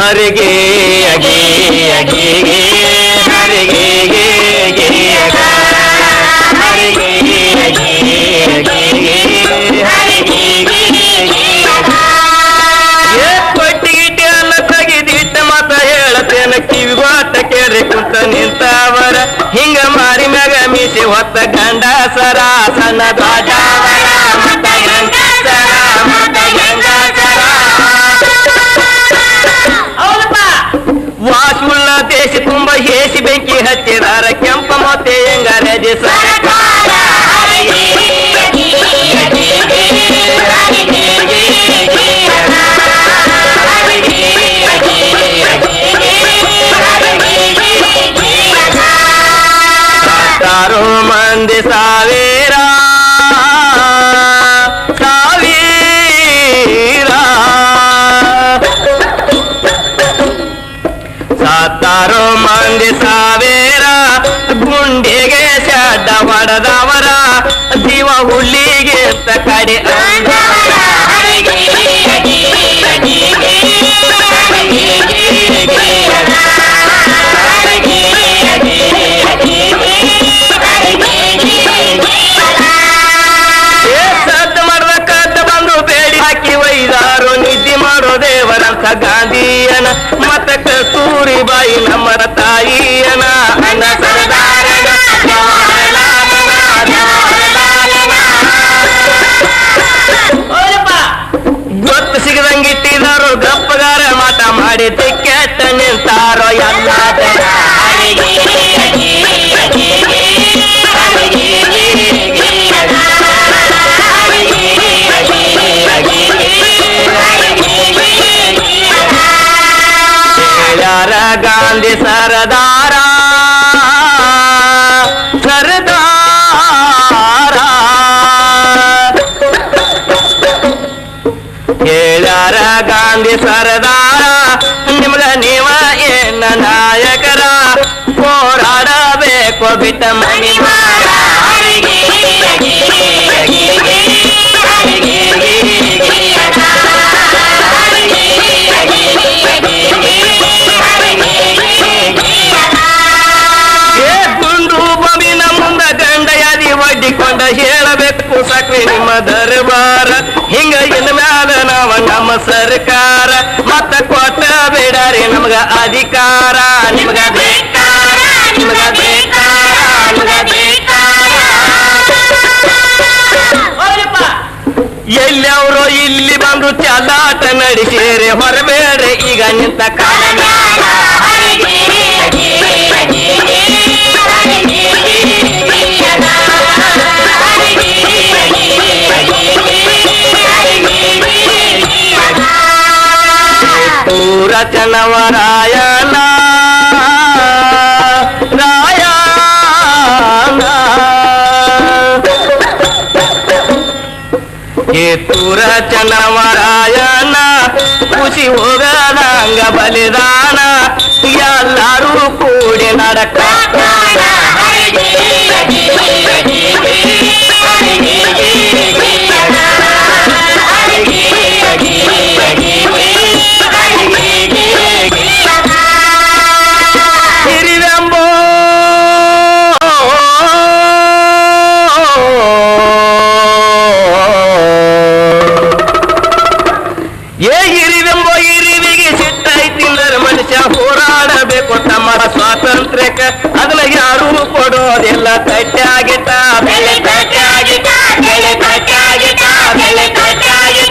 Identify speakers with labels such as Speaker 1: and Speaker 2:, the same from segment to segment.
Speaker 1: ಹರಿಗೆ ಅಗಿ ಅಗಿ ಗೆ ಹರಿಗೆ ಗೆ ಗೆ ಅಗ. ಹರಿಗೆ ಅಗಿ ಅಗಿ ಗೆ ಹರಿಗೆ ಗೆ ಗೆ ಅಗ. ಏ ಕೊಟ್ಟಿಗಿಟ್ಟಿ ಅನ್ನ ತೆಗಿದಿಟ್ಟ ಮತ ಹೇಳತೇನ ಕಿವಿಗೋಟ ಕೇಳಿ ಕುಂತ ನಿಂತವರ ಹಿಂಗ ಮಾರಿ ಮ್ಯಾಗ ಮೀಸಿ ಹೊತ್ತ ಗಂಡ ಸರ ಸಣ್ಣ ದೊಡ್ಡವರ ಮತ ಗಂಡ ಸರ ಮತ ಗಂಡ ಸರ ವಾಸುಳ್ಳ ದೇಶ ತುಂಬ ಹೇಸಿ ಬೆಂಕಿ ಹಚ್ಚಿದಾರ ಕೆಂಪ ಮೊತ್ತೆ ಹೆಂಗಾರದಿ ಸರ್ಕಾರ ಸಾವಿರಾರು ಮಂದಿ ಸಾವಿರ ಸಾವಿರ ಸತ್ತಾರು ಮಂದಿ ಸಾವಿರ ಗುಂಡಿಗೆ ಶಡ್ಡ ಹೊಡೆದವರ ಜೀವ ಹುಲ್ಲಿಗೆ ಅಂತ ಕಡೆ ಅಂದವರ. ಏ ಸದ್ದು ಮಾಡ್ದ ಕದ್ದು ಬಂದು ಬೇಡಿ ಹಾಕಿ ಒಯ್ದಾರು ನಿದ್ದೆ ಮಾಡೋ ದೇವರಂತ ಗಾಂಧಿಯನ ಮತ ಕಸ್ತೂರಿ ಬಾಯಿ ನಮ್ಮರ ತಾಯಿಯನ ಅನ್ನ ಸರದಾರನ ಜವಾಹರಲಾಲನ, ಜವಾಹರಲಾಲನ. ಗೊತ್ತು ಸಿಗದಂಗಿಟ್ಟಿದಾರು ಗಪ್ಪಗಾರ ಮಾಟ ಮಾಡಿ ಕೆಟ್ಟ ನಿಂತಾರೋ ಎಲ್ಲ ಜನ ಯಾರ ಗಾಂಧಿ ಸರದಾರ ಸರದಾರ ಹೇಳ್ಯಾರ ಗಾಂಧಿ ಸರದಾರ ನಿಮ್ಗ ನೀವ ಏನ ನಾಯಕರ ಹೋರಾಡಬೇಕು ಬಿಟ್ಟ ಮನಿ ಮಾರ ಏ ಗುಂಡು ಬಮಿನ ಮುಂದ ಗಂಡ ಯಾದಿ ಒಡ್ಡಿಕೊಂಡ ಹೇಳಬೇಕು ಸಕ್ರಿ ನಿಮ್ಮ ದರ್ಬಾರ ಹಿಂಗ ಇನ್ ಮ್ಯಾಲ ನಾವ ನಮ್ಮ ಸರ್ಕಾರ ಮತ್ತ ಕೊಟ್ಟ ಬಿಡರಿ ನಮ್ಗ ಅಧಿಕಾರ ನಿಮ್ಗ ಬೇಕಾರ ನಿಮ್ಗ ಬೇಕಾರ ನಿಮ್ಗ ಬೇಕಾರ ಎಲ್ಲವರು ಇಲ್ಲಿ ಬಂದು ಚಲಾಟ ನಡೆಸಿರಿ ಹೊರಬೇಡ್ರಿ ಈಗ ನಿಂತ ಕಾಲ ಮ್ಯಾಲ. ಪೂರ ಚನವರಾಯಣ ರಾಯಣ ಏತೂರ ಚನವರಾಯಣ ಖುಷಿ ಹೋಗದಂಗ ಬಲಿದಾನ ಎಲ್ಲರೂ ಕೂಡಿ ನಡಕ ಹಿರಿವೆಂಬೋ ಏ ಇರಿವೆಂಬೋ ಇರಿವಿಗೆ ಸಿಟ್ಟೈತಿಲ್ಲರ ಮನುಷ್ಯ ಹೋರಾಡಬೇಕು ತಮ್ಮ ಸ್ವಾತಂತ್ರ್ಯಕ್ಕೆ ಅದನ್ನ ಯಾರು ಕೊಡೋದಿಲ್ಲ ತಟ್ಟಾಗಿಟ್ಟ ಬೆಲೆ ತಟ್ಟಾಗಿಟ್ಟ ಬೆಲೆ ತಟ್ಟಾಗಿಟ್ಟ ಬೆಲೆ ತಟ್ಟಾಗಿಟ್ಟ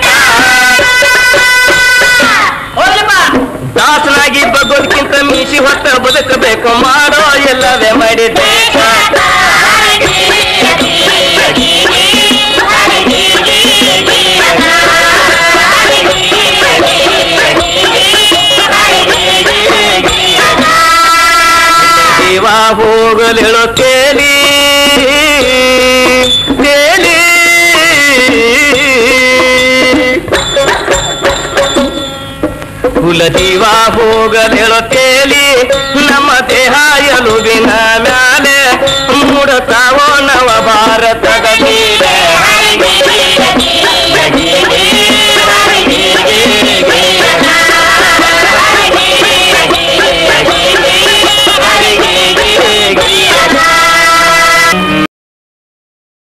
Speaker 1: ದಾಸನಾಗಿ ಬಗ್ಗೋದಕ್ಕಿಂತ ಮೀಸಿ ಹೊತ್ತ ಬದುಕಬೇಕು ಮಾಡೋ ಎಲ್ಲವೇ ಮಾಡಿದ್ದೆ ಜೀವ ಹೋಗಲಿಳು ತೇಲಿ ತೇಲಿ ಕುಲ ಜೀವ ಹೋಗಲಿಳು ತೇಲಿ ನಮ್ಮ ದೇಹ